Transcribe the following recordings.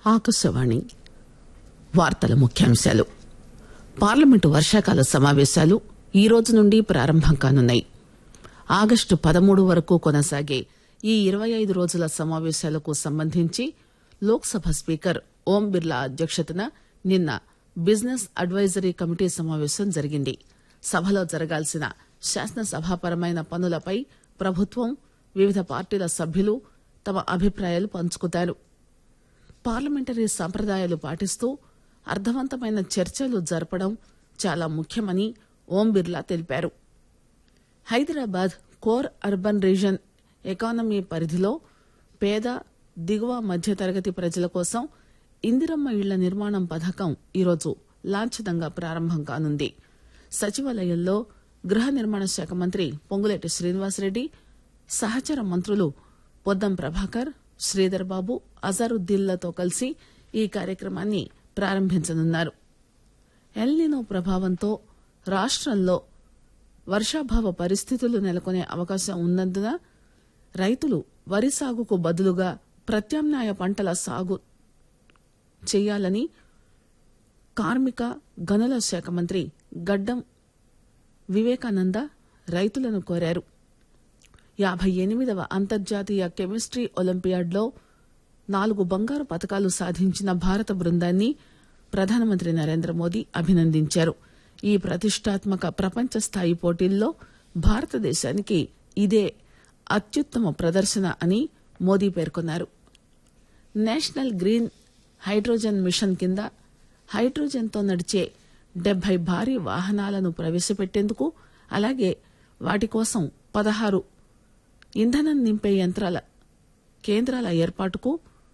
ఆకాశవాణి వార్తల ముఖ్యాంశాలు పార్లమెంటు వర్షాకాల సమావేశాలు ఈ రోజు నుండి ప్రారంభం కానున్నాయి ఆగస్టు పదమూడు వరకు కొనసాగే ఈ ఇరవై ఐదు రోజుల సమావేశాలకు సంబంధించి లోక్సభ స్పీకర్ ఓం బిర్లా అధ్యక్షతన నిన్న బిజినెస్ అడ్వైజరీ కమిటీ సమావేశం జరిగింది సభలో జరగాల్సిన శాసనసభాపరమైన పనులపై ప్రభుత్వం వివిధ పార్టీల సభ్యులు తమ అభిప్రాయాలు పంచుకున్నారు పార్లమెంటరీ సంప్రదాయాలు పాటిస్తూ అర్థవంతమైన చర్చలు జరపడం చాలా ముఖ్యమని ఓం బిర్లా తెలిపారు Hyderabad core urban region economy పరిధిలో పేద దిగువ మధ్యతరగతి ప్రజల కోసం ఇందిరమ్మ ఇళ్ల నిర్మాణం పథకం ఈరోజు లాంఛనంగా ప్రారంభం కానుంది సచివాలయంలో గృహ నిర్మాణ శాఖ మంత్రి పొంగులేటి శ్రీనివాసరెడ్డి సహచర మంత్రులు పొద్దం ప్రభాకర్ శ్రీధర్ బాబు అజారుద్దీన్లతో కలిసి ఈ కార్యక్రమాన్ని ప్రారంభించనున్నారు ఎల్నినో ప్రభావంతో రాష్టంలో వర్షాభావ పరిస్థితులు నెలకొనే అవకాశం ఉన్నందున రైతులు వరి సాగుకు బదులుగా ప్రత్యామ్నాయ పంటల సాగు చేయాలని కార్మిక గనుల శాఖ మంత్రి గడ్డం వివేకానంద రైతులను కోరారు యాభై ఎనిమిదవ అంతర్జాతీయ కెమిస్ట్రీ ఒలింపియాడ్లో నాలుగు బంగారు పతకాలు సాధించిన భారత బృందాన్ని ప్రధానమంత్రి నరేంద్ర మోదీ అభినందించారు ఈ ప్రతిష్టాత్మక ప్రపంచ స్థాయి పోటీల్లో భారతదేశానికి ఇదే అత్యుత్తమ ప్రదర్శన అని మోదీ పేర్కొన్నారు నేషనల్ గ్రీన్ హైడ్రోజన్ మిషన్ కింద హైడ్రోజన్తో నడిచే డెబ్బై భారీ వాహనాలను ప్రవేశపెట్టేందుకు అలాగే వాటి కోసం పదహారు ఇంధనం నింపే యంత్రాల కేంద్రాల ఏర్పాటుకు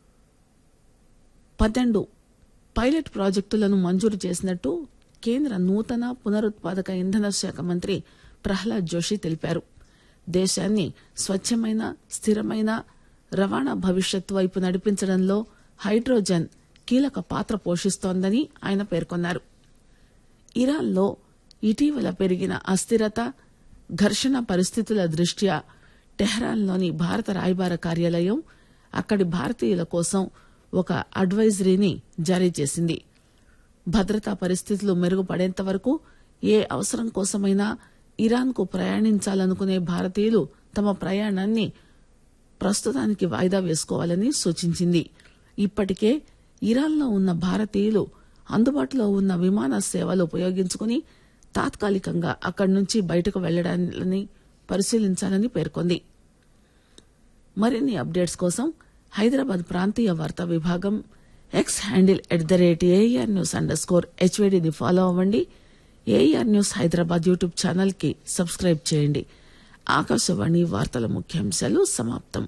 పన్నెండు పైలట్ ప్రాజెక్టులను మంజూరు చేసినట్టు కేంద్ర నూతన పునరుత్పాదక ఇంధన శాఖ మంత్రి ప్రహ్లాద్ జోషి తెలిపారు దేశాన్ని స్వచ్ఛమైన స్థిరమైన రవాణా భవిష్యత్తు వైపు నడిపించడంలో హైడ్రోజన్ కీలక పాత్ర పోషిస్తోందని ఆయన పేర్కొన్నారు ఇరాన్లో ఇటీవల పెరిగిన అస్థిరత ఘర్షణ పరిస్థితుల దృష్ట్యా టెహ్రాన్లోని భారత రాయబార కార్యాలయం అక్కడి భారతీయుల కోసం ఒక అడ్వైజరీని జారీ చేసింది భద్రతా పరిస్థితులు మెరుగుపడేంత వరకు ఏ అవసరం కోసమైనా ఇరాన్కు ప్రయాణించాలనుకునే భారతీయులు తమ ప్రయాణాన్ని ప్రస్తుతానికి వాయిదా వేసుకోవాలని సూచించింది ఇప్పటికే ఇరాన్లో ఉన్న భారతీయులు అందుబాటులో ఉన్న విమాన సేవలు ఉపయోగించుకుని తాత్కాలికంగా అక్కడి నుంచి బయటకు వెళ్లడాన్ని పరిశీలించాలని పేర్కొంది మరిన్ని అప్డేట్స్ కోసం హైదరాబాద్ ప్రాంతీయ వార్తా విభాగం X handle at the rate AR news underscore హెచ్వేడిని ఫాలో అవ్వండి AR news Hyderabad YouTube channel కి సబ్స్క్రైబ్ చేయండి ఆకాశవాణి వార్తల ముఖ్యాంశాలు సమాప్తం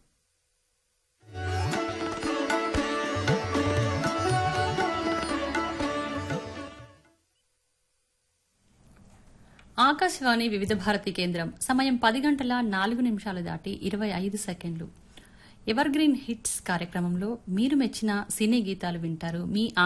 ఆకాశవాణి వివిధ భారతి కేంద్రం సమయం పది గంటల నాలుగు నిమిషాలు దాటి ఇరవై ఐదు సెకండ్లు ఎవర్ గ్రీన్ హిట్స్ కార్యక్రమంలో మీరు మెచ్చిన సినీ గీతాలు వింటారు మీ